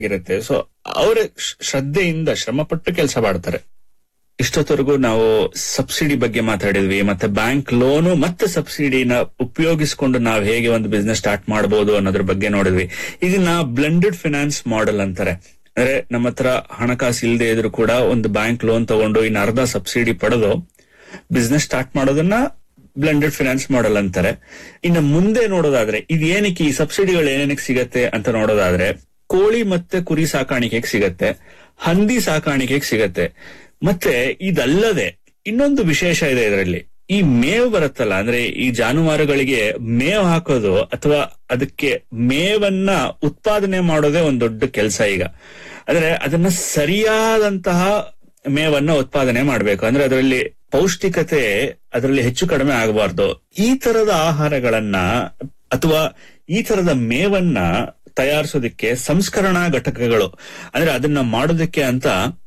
ಇರುತ್ತೆ ಸೊ ಅವರ ಶ್ರದ್ಧೆಯಿಂದ ಶ್ರಮಪಟ್ಟು ಕೆಲಸ ಮಾಡ್ತಾರೆ ಇಷ್ಟೊತ್ತವರೆಗೂ ನಾವು ಸಬ್ಸಿಡಿ ಬಗ್ಗೆ ಮಾತಾಡಿದ್ವಿ ಮತ್ತೆ ಬ್ಯಾಂಕ್ ಲೋನು ಮತ್ತೆ ಸಬ್ಸಿಡಿನ ಉಪಯೋಗಿಸಿಕೊಂಡು ನಾವು ಹೇಗೆ ಒಂದು ಬಿಸ್ನೆಸ್ ಸ್ಟಾರ್ಟ್ ಮಾಡಬಹುದು ಅನ್ನೋದ್ರ ಬಗ್ಗೆ ನೋಡಿದ್ವಿ ಇದನ್ನ ಬ್ಲೆಂಡೆಡ್ ಫಿನಾನ್ಸ್ ಮಾಡೆಲ್ ಅಂತಾರೆ ಅಂದ್ರೆ ನಮ್ಮ ಹತ್ರ ಹಣಕಾಸು ಇಲ್ಲದೆ ಇದ್ರು ಕೂಡ ಒಂದು ಬ್ಯಾಂಕ್ ಲೋನ್ ತಗೊಂಡು ಇನ್ನು ಅರ್ಧ ಸಬ್ಸಿಡಿ ಪಡೆದು ಬಿಸ್ನೆಸ್ ಸ್ಟಾರ್ಟ್ ಮಾಡೋದನ್ನ ಬ್ಲೆಂಡೆಡ್ ಫಿನಾನ್ಸ್ ಮಾಡೆಲ್ ಅಂತಾರೆ ಇನ್ನು ಮುಂದೆ ನೋಡೋದಾದ್ರೆ ಇದು ಏನಕ್ಕೆ ಈ ಸಬ್ಸಿಡಿಗಳು ಏನೇನಕ್ಕೆ ಸಿಗತ್ತೆ ಅಂತ ನೋಡೋದಾದ್ರೆ ಕೋಳಿ ಮತ್ತೆ ಕುರಿ ಸಾಕಾಣಿಕೆಗೆ ಸಿಗತ್ತೆ ಹಂದಿ ಸಾಕಾಣಿಕೆಗೆ ಸಿಗತ್ತೆ ಮತ್ತೆ ಇದಲ್ಲದೆ ಇನ್ನೊಂದು ವಿಶೇಷ ಇದೆ ಇದರಲ್ಲಿ ಈ ಮೇವು ಬರುತ್ತಲ್ಲ ಅಂದ್ರೆ ಈ ಜಾನುವಾರುಗಳಿಗೆ ಮೇವು ಹಾಕೋದು ಅಥವಾ ಅದಕ್ಕೆ ಮೇವನ್ನ ಉತ್ಪಾದನೆ ಮಾಡೋದೇ ಒಂದು ದೊಡ್ಡ ಕೆಲಸ ಈಗ ಅಂದ್ರೆ ಅದನ್ನ ಸರಿಯಾದಂತಹ ಮೇವನ್ನ ಉತ್ಪಾದನೆ ಮಾಡಬೇಕು ಅಂದ್ರೆ ಅದರಲ್ಲಿ ಪೌಷ್ಟಿಕತೆ ಅದರಲ್ಲಿ ಹೆಚ್ಚು ಕಡಿಮೆ ಆಗಬಾರ್ದು ಈ ತರದ ಆಹಾರಗಳನ್ನ ಅಥವಾ ಈ ತರದ ಮೇವನ್ನ ತಯಾರಿಸೋದಕ್ಕೆ ಸಂಸ್ಕರಣಾ ಘಟಕಗಳು ಅಂದ್ರೆ ಅದನ್ನ ಮಾಡೋದಕ್ಕೆ ಅಂತ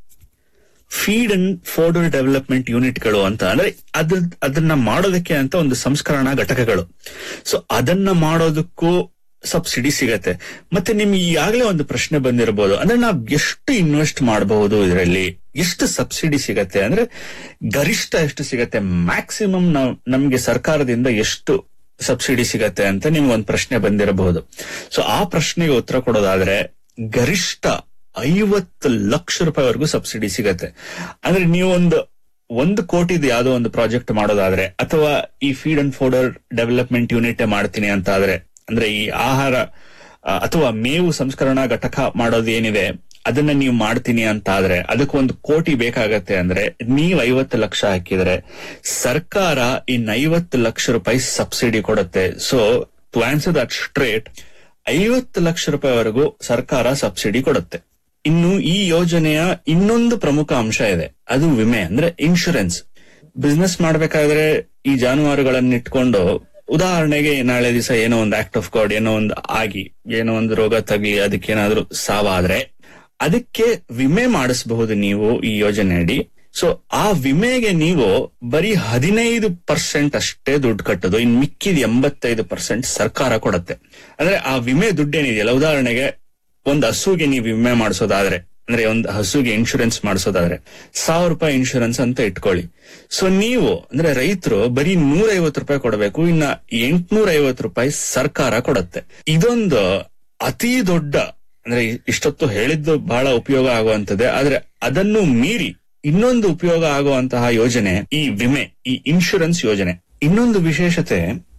ಫೀಡ್ ಅಂಡ್ ಫೋಡರ್ ಡೆವಲಪ್ಮೆಂಟ್ ಯೂನಿಟ್ಗಳು ಅಂತ ಅಂದ್ರೆ ಅದ ಅದನ್ನ ಮಾಡೋದಕ್ಕೆ ಅಂತ ಒಂದು ಸಂಸ್ಕರಣಾ ಘಟಕಗಳು ಸೊ ಅದನ್ನ ಮಾಡೋದಕ್ಕೂ ಸಬ್ಸಿಡಿ ಸಿಗತ್ತೆ ಮತ್ತೆ ನಿಮ್ಗೆ ಈಗಾಗಲೇ ಒಂದು ಪ್ರಶ್ನೆ ಬಂದಿರಬಹುದು ಅಂದ್ರೆ ನಾವ್ ಎಷ್ಟು ಇನ್ವೆಸ್ಟ್ ಮಾಡಬಹುದು ಇದರಲ್ಲಿ ಎಷ್ಟು ಸಬ್ಸಿಡಿ ಸಿಗತ್ತೆ ಅಂದ್ರೆ ಗರಿಷ್ಠ ಎಷ್ಟು ಸಿಗತ್ತೆ ಮ್ಯಾಕ್ಸಿಮಮ್ ನಾವ್ ನಮ್ಗೆ ಸರ್ಕಾರದಿಂದ ಎಷ್ಟು ಸಬ್ಸಿಡಿ ಸಿಗತ್ತೆ ಅಂತ ನಿಮ್ಗೆ ಒಂದು ಪ್ರಶ್ನೆ ಬಂದಿರಬಹುದು ಸೊ ಆ ಪ್ರಶ್ನೆಗೆ ಉತ್ತರ ಕೊಡೋದಾದ್ರೆ ಗರಿಷ್ಠ ಐವತ್ತು ಲಕ್ಷ ರೂಪಾಯಿವರೆಗೂ ಸಬ್ಸಿಡಿ ಸಿಗತ್ತೆ ಅಂದ್ರೆ ನೀವು ಒಂದು ಒಂದು ಕೋಟಿದು ಯಾವ್ದೋ ಒಂದು ಪ್ರಾಜೆಕ್ಟ್ ಮಾಡೋದಾದ್ರೆ ಅಥವಾ ಈ feed and fodder development unit ಮಾಡ್ತೀನಿ ಅಂತ ಆದ್ರೆ ಅಂದ್ರೆ ಈ ಆಹಾರ ಆ, ಅಥವಾ ಮೇವು ಸಂಸ್ಕರಣಾ ಘಟಕ ಮಾಡೋದು ಏನಿದೆ ಅದನ್ನ ನೀವು ಮಾಡ್ತೀನಿ ಅಂತ ಆದ್ರೆ ಅದಕ್ಕೆ ಒಂದು ಕೋಟಿ ಬೇಕಾಗತ್ತೆ ಅಂದ್ರೆ ನೀವು ಐವತ್ತು ಲಕ್ಷ ಹಾಕಿದ್ರೆ ಸರ್ಕಾರ ಇನ್ ಐವತ್ತು ಲಕ್ಷ ರೂಪಾಯಿ ಸಬ್ಸಿಡಿ ಕೊಡುತ್ತೆ so to answer that straight ಐವತ್ತು ಲಕ್ಷ ರೂಪಾಯಿವರೆಗೂ ಸರ್ಕಾರ ಸಬ್ಸಿಡಿ ಕೊಡುತ್ತೆ ಇನ್ನು ಈ ಯೋಜನೆಯ ಇನ್ನೊಂದು ಪ್ರಮುಖ ಅಂಶ ಇದೆ ಅದು ವಿಮೆ ಅಂದ್ರೆ ಇನ್ಶೂರೆನ್ಸ್ ಬಿಸ್ನೆಸ್ ಮಾಡ್ಬೇಕಾದ್ರೆ ಈ ಜಾನುವಾರುಗಳನ್ನ ಇಟ್ಕೊಂಡು ಉದಾಹರಣೆಗೆ ನಾಳೆ ದಿವಸ ಏನೋ ಒಂದು ಆಕ್ಟ್ ಆಫ್ ಗಾಡ್ ಏನೋ ಒಂದು ಆಗಿ ಏನೋ ಒಂದು ರೋಗ ತಗಲಿ ಅದಕ್ಕೇನಾದ್ರೂ ಸಾವಾದ್ರೆ ಅದಕ್ಕೆ ವಿಮೆ ಮಾಡಿಸಬಹುದು ನೀವು ಈ ಯೋಜನೆಯಡಿ ಸೊ ಆ ವಿಮೆಗೆ ನೀವು ಬರೀ ಹದಿನೈದು ಪರ್ಸೆಂಟ್ ಅಷ್ಟೇ ದುಡ್ಡು ಕಟ್ಟೋದು ಇನ್ ಮಿಕ್ಕಿದ ಎಂಬತ್ತೈದು ಪರ್ಸೆಂಟ್ ಸರ್ಕಾರ ಕೊಡುತ್ತೆ ಅಂದ್ರೆ ಆ ವಿಮೆ ದುಡ್ಡೇನಿದೆಯಲ್ಲ ಉದಾಹರಣೆಗೆ ಒಂದು ಹಸುಗೆ ನೀವು ವಿಮೆ ಮಾಡಿಸೋದಾದ್ರೆ ಅಂದ್ರೆ ಒಂದು ಹಸುಗೆ ಇನ್ಶೂರೆನ್ಸ್ ಮಾಡಿಸೋದಾದ್ರೆ ಸಾವಿರ ರೂಪಾಯಿ ಇನ್ಶೂರೆನ್ಸ್ ಅಂತ ಇಟ್ಕೊಳ್ಳಿ ಸೊ ನೀವು ಅಂದ್ರೆ ರೈತರು ಬರೀ ನೂರ ಐವತ್ತು ರೂಪಾಯಿ ಕೊಡಬೇಕು ಇನ್ನ ಎಂಟ್ನೂರ ಐವತ್ತು ರೂಪಾಯಿ ಸರ್ಕಾರ ಕೊಡುತ್ತೆ ಇದೊಂದು ಅತಿ ದೊಡ್ಡ ಅಂದ್ರೆ ಇಷ್ಟೊತ್ತು ಹೇಳಿದ್ದು ಬಹಳ ಉಪಯೋಗ ಆಗುವಂತದ್ದೇ ಆದ್ರೆ ಅದನ್ನು ಮೀರಿ ಇನ್ನೊಂದು ಉಪಯೋಗ ಆಗುವಂತಹ ಯೋಜನೆ ಈ ವಿಮೆ ಈ ಇನ್ಶೂರೆನ್ಸ್ ಯೋಜನೆ ಇನ್ನೊಂದು ವಿಶೇಷತೆ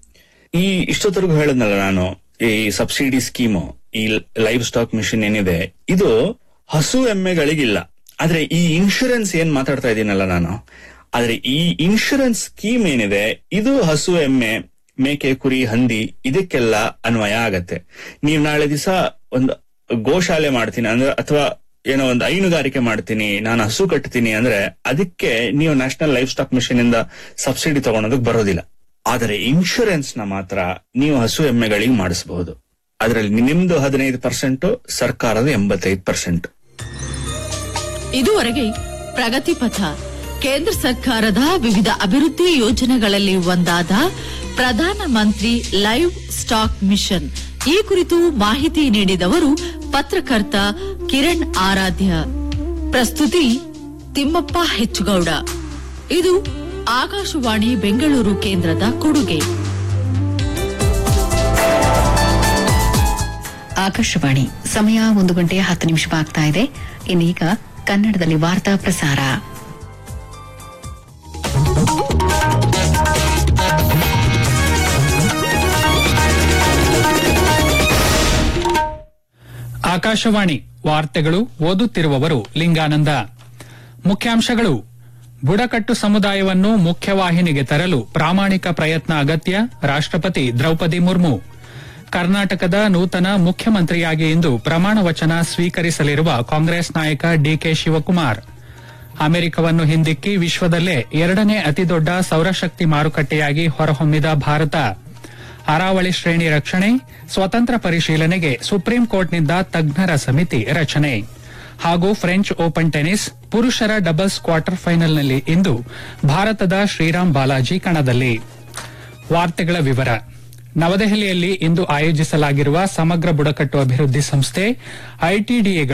ಈ ಇಷ್ಟೊತ್ತರೆಗೂ ಹೇಳದ್ನಲ್ಲ ನಾನು ಈ ಸಬ್ಸಿಡಿ ಸ್ಕೀಮು ಈ ಲೈವ್ ಸ್ಟಾಕ್ ಮಿಷನ್ ಏನಿದೆ ಇದು ಹಸು ಎಮ್ಮೆಗಳಿಗಿಲ್ಲ ಆದ್ರೆ ಈ ಇನ್ಶೂರೆನ್ಸ್ ಏನ್ ಮಾತಾಡ್ತಾ ಇದ್ದೀನಲ್ಲ ನಾನು ಆದ್ರೆ ಈ ಇನ್ಶೂರೆನ್ಸ್ ಸ್ಕೀಮ್ ಏನಿದೆ ಇದು ಹಸು ಎಮ್ಮೆ ಮೇಕೆ ಕುರಿ ಹಂದಿ ಇದಕ್ಕೆಲ್ಲ ಅನ್ವಯ ಆಗತ್ತೆ ನೀವ್ ನಾಳೆ ದಿವಸ ಒಂದು ಗೋಶಾಲೆ ಮಾಡ್ತೀನಿ ಅಂದ್ರೆ ಅಥವಾ ಏನೋ ಒಂದು ಹೈನುಗಾರಿಕೆ ಮಾಡ್ತೀನಿ ನಾನು ಹಸು ಕಟ್ತೀನಿ ಅಂದ್ರೆ ಅದಕ್ಕೆ ನೀವು ನ್ಯಾಷನಲ್ ಲೈಫ್ ಸ್ಟಾಕ್ ಮಿಷನ್ ಇಂದ ಸಬ್ಸಿಡಿ ತಗೊಳೋದಕ್ಕೆ ಬರೋದಿಲ್ಲ ಆದರೆ ಇನ್ಶೂರೆನ್ಸ್ ನ ಮಾತ್ರ ನೀವು ಹಸು ಎಮ್ಮೆಗಳಿಗೆ ಮಾಡಿಸಬಹುದು ಅದರಲ್ಲಿ ನಿಮ್ದು ಹದಿನೈದು ಪರ್ಸೆಂಟ್ ಸರ್ಕಾರದ ಎಂಬತ್ತೈದು ಪರ್ಸೆಂಟ್ ಇದುವರೆಗೆ ಪ್ರಗತಿ ಪಥ ಕೇಂದ್ರ ಸರ್ಕಾರದ ವಿವಿಧ ಅಭಿವೃದ್ಧಿ ಯೋಜನೆಗಳಲ್ಲಿ ಒಂದಾದ ಪ್ರಧಾನ ಮಂತ್ರಿ ಲೈವ್ ಸ್ಟಾಕ್ ಮಿಷನ್ ಈ ಕುರಿತು ಮಾಹಿತಿ ನೀಡಿದವರು ಪತ್ರಕರ್ತ ಕಿರಣ್ ಆರಾಧ್ಯ ಪ್ರಸ್ತುತಿ ತಿಮ್ಮಪ್ಪ ಹೆಚ್ಚುಗೌಡ ಇದು ಆಕಾಶವಾಣಿ ಬೆಂಗಳೂರು ಕೇಂದ್ರದ ಕೊಡುಗೆ ಆಕಾಶವಾಣಿ ಸಮಯ ಒಂದು ಗಂಟೆ ಹತ್ತು ನಿಮಿಷ ಆಗ್ತಾ ಇದೆ ಇನ್ನೀಗ ಕನ್ನಡದಲ್ಲಿ ವಾರ್ತಾ ಪ್ರಸಾರ ಆಕಾಶವಾಣಿ ವಾರ್ತೆಗಳು ಓದುತ್ತಿರುವವರು ಲಿಂಗಾನಂದ ಮುಖ್ಯಾಂಶಗಳು ಬುಡಕಟ್ಟು ಸಮುದಾಯವನ್ನು ಮುಖ್ಯವಾಹಿನಿಗೆ ತರಲು ಪ್ರಾಮಾಣಿಕ ಪ್ರಯತ್ನ ಅಗತ್ಯ ರಾಷ್ಟ್ರಪತಿ ದ್ರೌಪದಿ ಮುರ್ಮು ಕರ್ನಾಟಕದ ನೂತನ ಮುಖ್ಯಮಂತ್ರಿಯಾಗಿ ಇಂದು ಪ್ರಮಾಣ ವಚನ ಸ್ವೀಕರಿಸಲಿರುವ ಕಾಂಗ್ರೆಸ್ ನಾಯಕ ಡಿಕೆ ಶಿವಕುಮಾರ್ ಅಮೆರಿಕವನ್ನು ಹಿಂದಿಕ್ಕಿ ವಿಶ್ವದಲ್ಲೇ ಎರಡನೇ ಅತಿದೊಡ್ಡ ಸೌರಶಕ್ತಿ ಮಾರುಕಟ್ಟೆಯಾಗಿ ಹೊರಹೊಮ್ಮಿದ ಭಾರತ ಅರಾವಳಿ ಶ್ರೇಣಿ ರಕ್ಷಣೆ ಸ್ವತಂತ್ರ ಪರಿಶೀಲನೆಗೆ ಸುಪ್ರೀಂ ಕೋರ್ಟ್ನಿಂದ ತಜ್ಞರ ಸಮಿತಿ ರಚನೆ ಹಾಗೂ ಫ್ರೆಂಚ್ ಓಪನ್ ಟೆನಿಸ್ ಪುರುಷರ ಡಬಲ್ಸ್ ಕ್ವಾರ್ಟರ್ ಫೈನಲ್ನಲ್ಲಿ ಇಂದು ಭಾರತದ ಶ್ರೀರಾಮ್ ಬಾಲಾಜಿ ಕಣದಲ್ಲಿ ವಾರ್ತೆಗಳ ವಿವರ ನವದೆಹಲಿಯಲ್ಲಿ ಇಂದು ಆಯೋಜಿಸಲಾಗಿರುವ ಸಮಗ್ರ ಬುಡಕಟ್ಟು ಅಭಿವೃದ್ಧಿ ಸಂಸ್ಥೆ ಐಟಿಡಿಎ